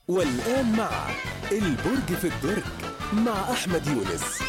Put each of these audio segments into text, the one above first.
والآن مع البرج في الدرج مع أحمد يونس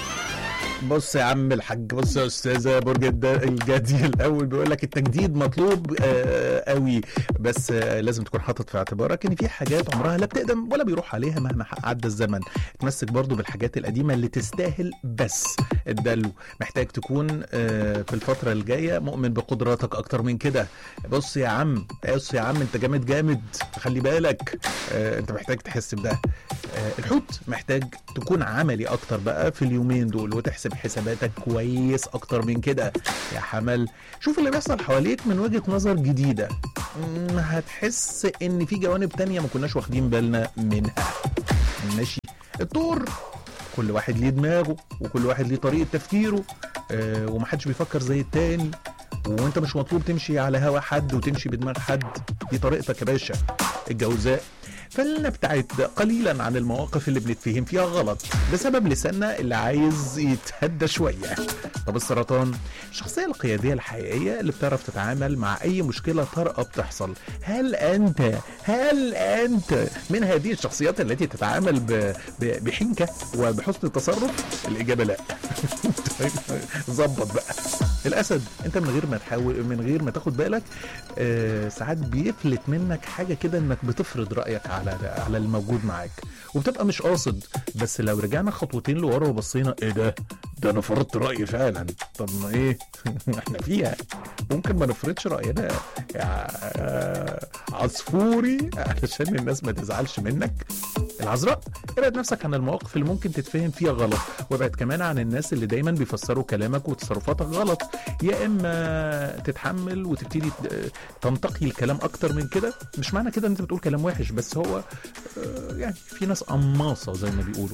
بص يا عم الحاج بص يا استاذه برج الد- الجدي الاول بيقول لك التجديد مطلوب آه قوي بس آه لازم تكون حاطط في اعتبارك ان في حاجات عمرها لا بتقدم ولا بيروح عليها مهما عدى الزمن تمسك برضو بالحاجات القديمه اللي تستاهل بس الدلو محتاج تكون آه في الفتره الجايه مؤمن بقدراتك اكتر من كده بص يا عم بص يا عم انت جامد جامد خلي بالك آه انت محتاج تحس بده آه الحوت محتاج تكون عملي اكتر بقى في اليومين دول وتحسب حساباتك كويس اكتر من كده يا حمل شوف اللي بيحصل حواليك من وجهة نظر جديدة مم، هتحس ان في جوانب تانية ما كناش واخدين بالنا منها ماشي الطور كل واحد ليه دماغه وكل واحد ليه طريقة تفكيره آه ومحدش بيفكر زي التاني وانت مش مطلوب تمشي على هوا حد وتمشي بدماغ حد دي طريقتك يا باشا الجوزاء فلنبتعد قليلا عن المواقف اللي بنتفهم فيها غلط بسبب لساننا اللي عايز يتهدى شوية طب السرطان الشخصية القيادية الحقيقية اللي بتعرف تتعامل مع أي مشكلة طارئة بتحصل هل أنت هل أنت من هذه الشخصيات التي تتعامل ب... ب... بحنكة وبحسن التصرف الإجابة لا طيب، ظبط بقى الاسد انت من غير ما تحاول من غير ما تاخد بالك آه ساعات بيفلت منك حاجه كده انك بتفرض رايك على على الموجود معاك وبتبقى مش قاصد بس لو رجعنا خطوتين لورا وبصينا ايه ده ده انا فرضت رايي فعلا طب ما ايه احنا فيها ممكن ما نفرضش راينا يا آه، عصفوري علشان الناس ما تزعلش منك العذراء ابعد نفسك عن المواقف اللي ممكن تتفهم فيها غلط وابعد كمان عن الناس اللي دايما بيفسروا كلامك وتصرفاتك غلط يا اما تتحمل وتبتدي ت- تنتقي الكلام اكتر من كده مش معنى كده ان انت بتقول كلام وحش بس هو آه، يعني في ناس قماصه زي ما بيقولوا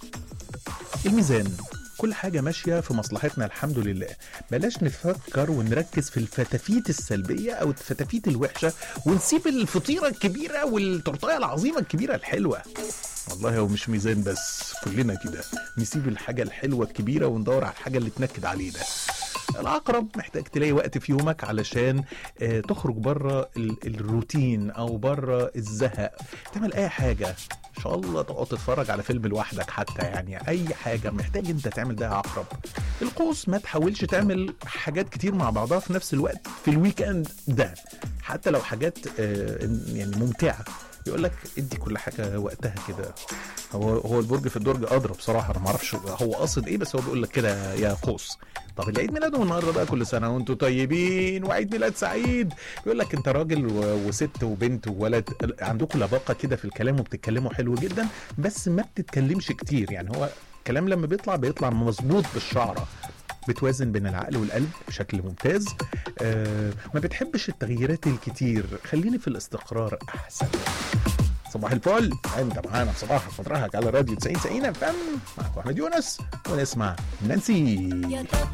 الميزان كل حاجة ماشية في مصلحتنا الحمد لله بلاش نفكر ونركز في الفتافيت السلبية أو الفتافيت الوحشة ونسيب الفطيرة الكبيرة والتورتاية العظيمة الكبيرة الحلوة والله هو مش ميزان بس كلنا كده نسيب الحاجة الحلوة الكبيرة وندور على الحاجة اللي تنكد علينا العقرب محتاج تلاقي وقت في يومك علشان آه، تخرج بره ال- الروتين او بره الزهق تعمل اي حاجه ان شاء الله تقعد تتفرج على فيلم لوحدك حتى يعني اي حاجه محتاج انت تعمل ده يا عقرب القوس ما تحاولش تعمل حاجات كتير مع بعضها في نفس الوقت في الويكند ده حتى لو حاجات آه، يعني ممتعه يقول لك ادي كل حاجه وقتها كده هو هو البرج في الدرج ادرى بصراحه انا ما اعرفش هو قاصد ايه بس هو بيقول لك كده يا قوس طب اللي عيد ميلاده النهارده بقى كل سنه وانتم طيبين وعيد ميلاد سعيد بيقول لك انت راجل و- وست وبنت وولد عندكم لباقه كده في الكلام وبتتكلموا حلو جدا بس ما بتتكلمش كتير يعني هو الكلام لما بيطلع بيطلع مظبوط بالشعره بتوازن بين العقل والقلب بشكل ممتاز آه ما بتحبش التغييرات الكتير خليني في الاستقرار احسن صباح الفل انت معانا في صباح فترهك على راديو 90 90 فم معكم احمد يونس ونسمع نانسي